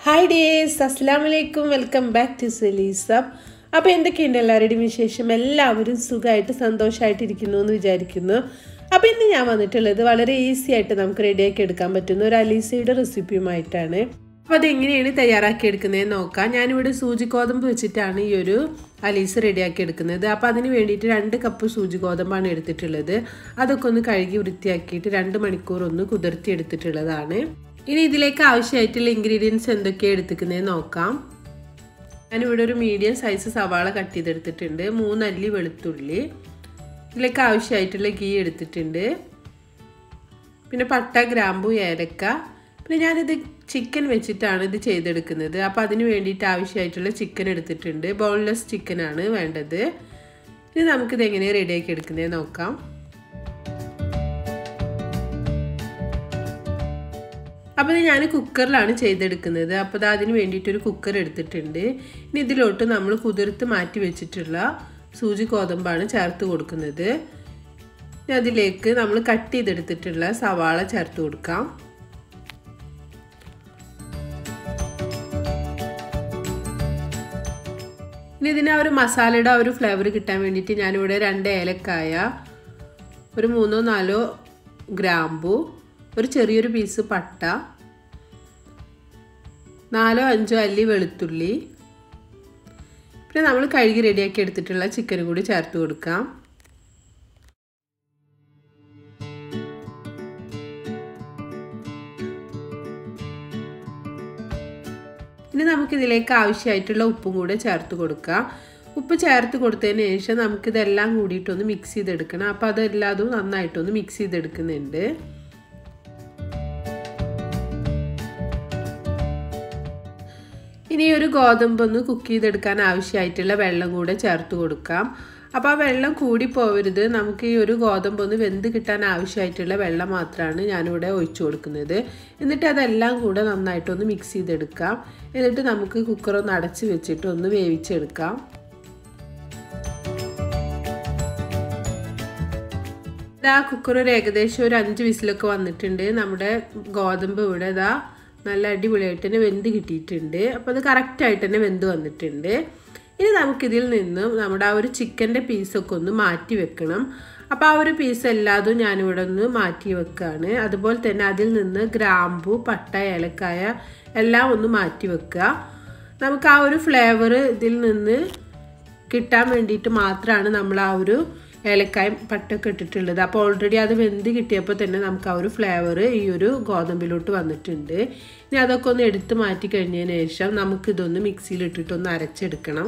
hi dears അസ്സാം വലൈക്കും welcome back to സലീസ അപ്പോൾ എന്തൊക്കെയുണ്ട് എല്ലാവരുടെയും വിശേഷം എല്ലാവരും സുഖമായിട്ട് സന്തോഷമായിട്ടിരിക്കുന്നു എന്ന് വിചാരിക്കുന്നു അപ്പോൾ ഇന്ന് ഞാൻ വന്നിട്ടുള്ളത് വളരെ ഈസി ആയിട്ട് നമുക്ക് റെഡിയാക്കി എടുക്കാൻ പറ്റുന്ന ഒരു അലീസയുടെ റെസിപ്പിയുമായിട്ടാണ് അപ്പോൾ അതെങ്ങനെയാണ് തയ്യാറാക്കി എടുക്കുന്നതെന്ന് നോക്കാം ഞാനിവിടെ സൂചി ഗോതമ്പ് വെച്ചിട്ടാണ് ഈ ഒരു അലീസ് റെഡിയാക്കി എടുക്കുന്നത് അപ്പോൾ അതിന് വേണ്ടിയിട്ട് രണ്ട് കപ്പ് സൂചി ഗോതമ്പാണ് എടുത്തിട്ടുള്ളത് അതൊക്കെ ഒന്ന് കഴുകി വൃത്തിയാക്കിയിട്ട് രണ്ട് മണിക്കൂർ ഒന്ന് കുതിർത്തി എടുത്തിട്ടുള്ളതാണ് ഇനി ഇതിലേക്ക് ആവശ്യമായിട്ടുള്ള ഇൻഗ്രീഡിയൻസ് എന്തൊക്കെയാണ് എടുത്തിരിക്കുന്നത് നോക്കാം ഞാനിവിടെ ഒരു മീഡിയം സൈസ് സവാള കട്ട് ചെയ്തെടുത്തിട്ടുണ്ട് മൂന്നല്ലി വെളുത്തുള്ളി ഇതിലേക്ക് ആവശ്യമായിട്ടുള്ള ഗീ എടുത്തിട്ടുണ്ട് പിന്നെ പട്ട ഗ്രാമ്പു ഏലക്ക പിന്നെ ഞാനിത് ചിക്കൻ വെച്ചിട്ടാണ് ഇത് ചെയ്തെടുക്കുന്നത് അപ്പോൾ അതിന് വേണ്ടിയിട്ട് ആവശ്യമായിട്ടുള്ള ചിക്കൻ എടുത്തിട്ടുണ്ട് ബോൺലെസ് ചിക്കനാണ് വേണ്ടത് ഇനി നമുക്കിത് എങ്ങനെ റെഡിയാക്കി എടുക്കുന്നത് നോക്കാം അപ്പോൾ ഇത് ഞാൻ കുക്കറിലാണ് ചെയ്തെടുക്കുന്നത് അപ്പോൾ അത് അതിന് വേണ്ടിയിട്ടൊരു കുക്കർ എടുത്തിട്ടുണ്ട് ഇനി ഇതിലോട്ട് നമ്മൾ കുതിർത്ത് മാറ്റി വെച്ചിട്ടുള്ള സൂചി ഗോതമ്പാണ് ചേർത്ത് കൊടുക്കുന്നത് ഇനി അതിലേക്ക് നമ്മൾ കട്ട് ചെയ്തെടുത്തിട്ടുള്ള സവാള ചേർത്ത് കൊടുക്കാം ഇനി ഇതിന് ആ ഒരു മസാലയുടെ ആ ഒരു ഫ്ലേവർ കിട്ടാൻ വേണ്ടിയിട്ട് ഞാനിവിടെ രണ്ട് ഏലക്കായ ഒരു മൂന്നോ നാലോ ഗ്രാമ്പു ഒരു ചെറിയൊരു പീസ് പട്ട നാലോ അഞ്ചോ അല്ലി വെളുത്തുള്ളി പിന്നെ നമ്മൾ കഴുകി റെഡിയാക്കി എടുത്തിട്ടുള്ള ചിക്കൻ കൂടി ചേർത്ത് കൊടുക്കാം ഇനി നമുക്കിതിലേക്ക് ആവശ്യമായിട്ടുള്ള ഉപ്പും കൂടെ ചേർത്ത് കൊടുക്കാം ഉപ്പ് ചേർത്ത് കൊടുത്തതിന് ശേഷം നമുക്കിതെല്ലാം കൂടിയിട്ടൊന്ന് മിക്സ് ചെയ്തെടുക്കണം അപ്പോൾ അതെല്ലാതും നന്നായിട്ടൊന്ന് മിക്സ് ചെയ്തെടുക്കുന്നുണ്ട് ഇനി ഒരു ഗോതമ്പ് ഒന്ന് കുക്ക് ചെയ്തെടുക്കാൻ ആവശ്യമായിട്ടുള്ള വെള്ളം കൂടെ ചേർത്ത് കൊടുക്കാം അപ്പോൾ ആ വെള്ളം കൂടി പോവരുത് നമുക്ക് ഈ ഒരു ഗോതമ്പ് ഒന്ന് വെന്ത് കിട്ടാൻ ആവശ്യമായിട്ടുള്ള വെള്ളം മാത്രമാണ് ഞാനിവിടെ ഒഴിച്ചു കൊടുക്കുന്നത് എന്നിട്ട് അതെല്ലാം കൂടെ നന്നായിട്ടൊന്ന് മിക്സ് ചെയ്തെടുക്കാം എന്നിട്ട് നമുക്ക് കുക്കർ ഒന്ന് അടച്ച് വെച്ചിട്ട് ഒന്ന് വേവിച്ചെടുക്കാം ഇതാ കുക്കർ ഒരു ഏകദേശം ഒരു അഞ്ച് വിസിലൊക്കെ വന്നിട്ടുണ്ട് നമ്മുടെ ഗോതമ്പ് ഇവിടെ ഇതാ നല്ല അടിപൊളിയായിട്ട് തന്നെ വെന്ത് കിട്ടിയിട്ടുണ്ട് അപ്പോൾ അത് കറക്റ്റായിട്ട് തന്നെ വെന്ത് വന്നിട്ടുണ്ട് ഇനി നമുക്കിതിൽ നിന്നും നമ്മുടെ ആ ഒരു ചിക്കൻ്റെ പീസൊക്കെ ഒന്ന് മാറ്റി വെക്കണം അപ്പോൾ ആ ഒരു പീസ് എല്ലാതും ഞാനിവിടെ ഒന്ന് മാറ്റി വെക്കുകയാണ് അതുപോലെ തന്നെ അതിൽ നിന്ന് ഗ്രാമ്പു പട്ട ഏലക്കായ എല്ലാം ഒന്ന് മാറ്റി വെക്കുക നമുക്ക് ആ ഒരു ഫ്ലേവർ ഇതിൽ നിന്ന് കിട്ടാൻ വേണ്ടിയിട്ട് മാത്രമാണ് നമ്മൾ ആ ഒരു ഏലക്കായും പട്ടൊക്കെ ഇട്ടിട്ടുള്ളത് അപ്പോൾ ഓൾറെഡി അത് വെന്ത് കിട്ടിയപ്പോൾ തന്നെ നമുക്ക് ആ ഒരു ഫ്ലേവർ ഈ ഒരു ഗോതമ്പിലോട്ട് വന്നിട്ടുണ്ട് ഇനി അതൊക്കെ ഒന്ന് എടുത്ത് മാറ്റി കഴിഞ്ഞതിന് ശേഷം നമുക്കിതൊന്ന് മിക്സിയിൽ ഇട്ടിട്ടൊന്ന് അരച്ചെടുക്കണം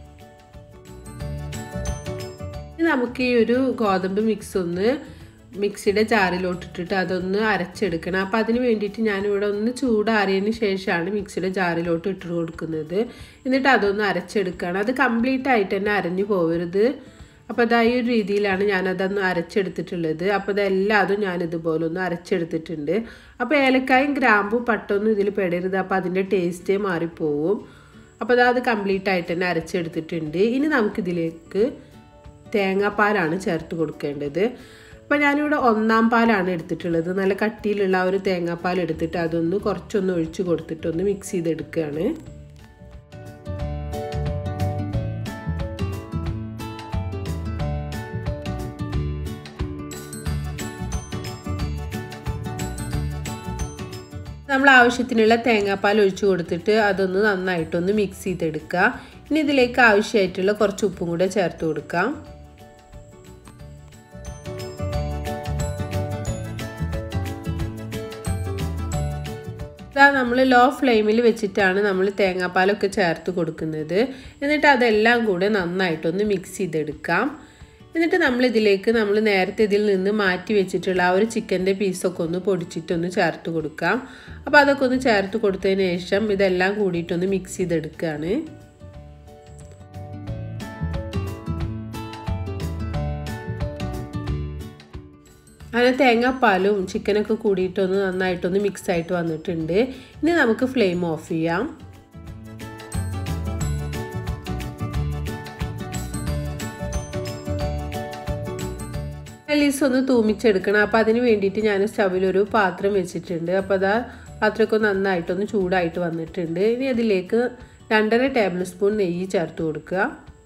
ഇനി നമുക്ക് ഈ ഒരു ഗോതമ്പ് മിക്സ് ഒന്ന് മിക്സിയുടെ ജാറിലോട്ടിട്ടിട്ട് അതൊന്ന് അരച്ചെടുക്കണം അപ്പോൾ അതിന് വേണ്ടിയിട്ട് ഞാനിവിടെ ഒന്ന് ചൂടാറിയതിന് ശേഷമാണ് മിക്സിയുടെ ജാറിലോട്ട് ഇട്ട് കൊടുക്കുന്നത് എന്നിട്ട് അതൊന്ന് അരച്ചെടുക്കുകയാണ് അത് കംപ്ലീറ്റ് ആയിട്ട് തന്നെ അരഞ്ഞു പോകരുത് അപ്പോൾ അതാ ഈ ഒരു രീതിയിലാണ് ഞാനതൊന്ന് അരച്ചെടുത്തിട്ടുള്ളത് അപ്പോൾ അതെല്ലാതും ഞാനിതുപോലെ ഒന്ന് അരച്ചെടുത്തിട്ടുണ്ട് അപ്പോൾ ഏലക്കായും ഗ്രാമ്പും പട്ടൊന്നും ഇതിൽ പെടരുത് അപ്പോൾ അതിൻ്റെ ടേസ്റ്റേ മാറിപ്പോവും അപ്പോൾ അതാ അത് കംപ്ലീറ്റ് ആയിട്ട് തന്നെ അരച്ചെടുത്തിട്ടുണ്ട് ഇനി നമുക്കിതിലേക്ക് തേങ്ങാപ്പാലാണ് ചേർത്ത് കൊടുക്കേണ്ടത് അപ്പോൾ ഞാനിവിടെ ഒന്നാം പാലാണ് എടുത്തിട്ടുള്ളത് നല്ല കട്ടിയിലുള്ള ഒരു തേങ്ങാപ്പാൽ എടുത്തിട്ട് അതൊന്ന് കുറച്ചൊന്ന് ഒഴിച്ച് കൊടുത്തിട്ടൊന്ന് മിക്സ് ചെയ്തെടുക്കുകയാണ് നമ്മൾ ആവശ്യത്തിനുള്ള തേങ്ങാപ്പാൽ ഒഴിച്ചു കൊടുത്തിട്ട് അതൊന്ന് നന്നായിട്ടൊന്ന് മിക്സ് ചെയ്തെടുക്കുക ഇനി ഇതിലേക്ക് ആവശ്യമായിട്ടുള്ള കുറച്ച് ഉപ്പും കൂടെ ചേർത്ത് കൊടുക്കാം ഇതാ നമ്മൾ ലോ ഫ്ലെയിമിൽ വെച്ചിട്ടാണ് നമ്മൾ തേങ്ങാപ്പാലൊക്കെ ചേർത്ത് കൊടുക്കുന്നത് എന്നിട്ട് അതെല്ലാം കൂടെ നന്നായിട്ടൊന്ന് മിക്സ് ചെയ്തെടുക്കാം എന്നിട്ട് നമ്മൾ ഇതിലേക്ക് നമ്മൾ നേരത്തെ ഇതിൽ നിന്ന് മാറ്റി വെച്ചിട്ടുള്ള ആ ഒരു ചിക്കൻ്റെ പീസൊക്കെ ഒന്ന് പൊടിച്ചിട്ടൊന്ന് ചേർത്ത് കൊടുക്കാം അപ്പോൾ അതൊക്കെ ഒന്ന് ചേർത്ത് കൊടുത്തതിന് ശേഷം ഇതെല്ലാം കൂടിയിട്ടൊന്ന് മിക്സ് ചെയ്തെടുക്കുകയാണ് അങ്ങനെ തേങ്ങാപ്പാലും ചിക്കനൊക്കെ കൂടിയിട്ടൊന്ന് നന്നായിട്ടൊന്ന് മിക്സ് ആയിട്ട് വന്നിട്ടുണ്ട് ഇനി നമുക്ക് ഫ്ലെയിം ഓഫ് ചെയ്യാം മല്ലീസ് ഒന്ന് തൂമിച്ചെടുക്കണം അപ്പോൾ അതിന് വേണ്ടിയിട്ട് ഞാൻ സ്റ്റവിലൊരു പാത്രം വെച്ചിട്ടുണ്ട് അപ്പോൾ അതാ പാത്രമൊക്കെ നന്നായിട്ടൊന്ന് ചൂടായിട്ട് വന്നിട്ടുണ്ട് ഇനി അതിലേക്ക് രണ്ടര ടേബിൾ സ്പൂൺ നെയ്യ് ചേർത്ത് കൊടുക്കുക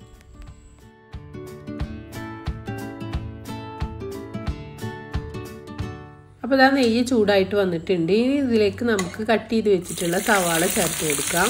അപ്പോൾ ഇതാ നെയ്യ് ചൂടായിട്ട് വന്നിട്ടുണ്ട് ഇനി ഇതിലേക്ക് നമുക്ക് കട്ട് ചെയ്ത് വെച്ചിട്ടുള്ള സവാള ചേർത്ത് കൊടുക്കാം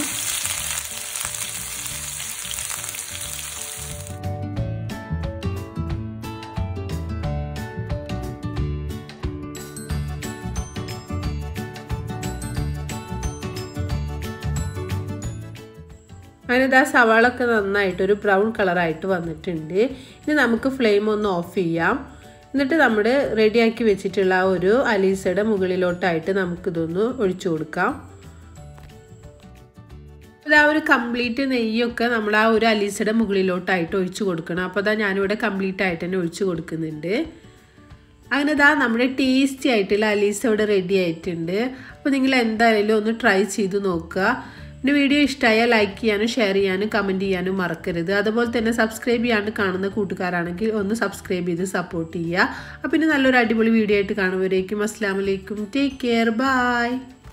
അങ്ങനെ ഇതാ സവാളൊക്കെ നന്നായിട്ട് ഒരു ബ്രൗൺ കളറായിട്ട് വന്നിട്ടുണ്ട് ഇനി നമുക്ക് ഫ്ലെയിം ഒന്ന് ഓഫ് ചെയ്യാം എന്നിട്ട് നമ്മൾ റെഡിയാക്കി വെച്ചിട്ടുള്ള ആ ഒരു അലീസയുടെ മുകളിലോട്ടായിട്ട് നമുക്കിതൊന്ന് ഒഴിച്ചു കൊടുക്കാം അതാ ഒരു കംപ്ലീറ്റ് നെയ്യൊക്കെ നമ്മൾ ആ ഒരു അലീസയുടെ മുകളിലോട്ടായിട്ട് ഒഴിച്ചു കൊടുക്കണം അപ്പോൾ അതാ ഞാനിവിടെ കംപ്ലീറ്റ് ആയിട്ട് തന്നെ ഒഴിച്ചു കൊടുക്കുന്നുണ്ട് അങ്ങനെ ഇതാ നമ്മുടെ ടേസ്റ്റി ആയിട്ടുള്ള അലീസ ഇവിടെ റെഡി ആയിട്ടുണ്ട് അപ്പോൾ നിങ്ങൾ എന്തായാലും ഒന്ന് ട്രൈ ചെയ്ത് നോക്കുക പിന്നെ വീഡിയോ ഇഷ്ടമായാൽ ലൈക്ക് ചെയ്യാനും ഷെയർ ചെയ്യാനും കമൻറ്റ് ചെയ്യാനും മറക്കരുത് അതുപോലെ തന്നെ സബ്സ്ക്രൈബ് ചെയ്യാണ്ട് കാണുന്ന കൂട്ടുകാരാണെങ്കിൽ ഒന്ന് സബ്സ്ക്രൈബ് ചെയ്ത് സപ്പോർട്ട് ചെയ്യുക അപ്പോൾ പിന്നെ നല്ലൊരു അടിപൊളി വീഡിയോ ആയിട്ട് കാണുമ്പോഴേക്കും അസ്സാം വലൈക്കും ടേക്ക് കെയർ ബൈ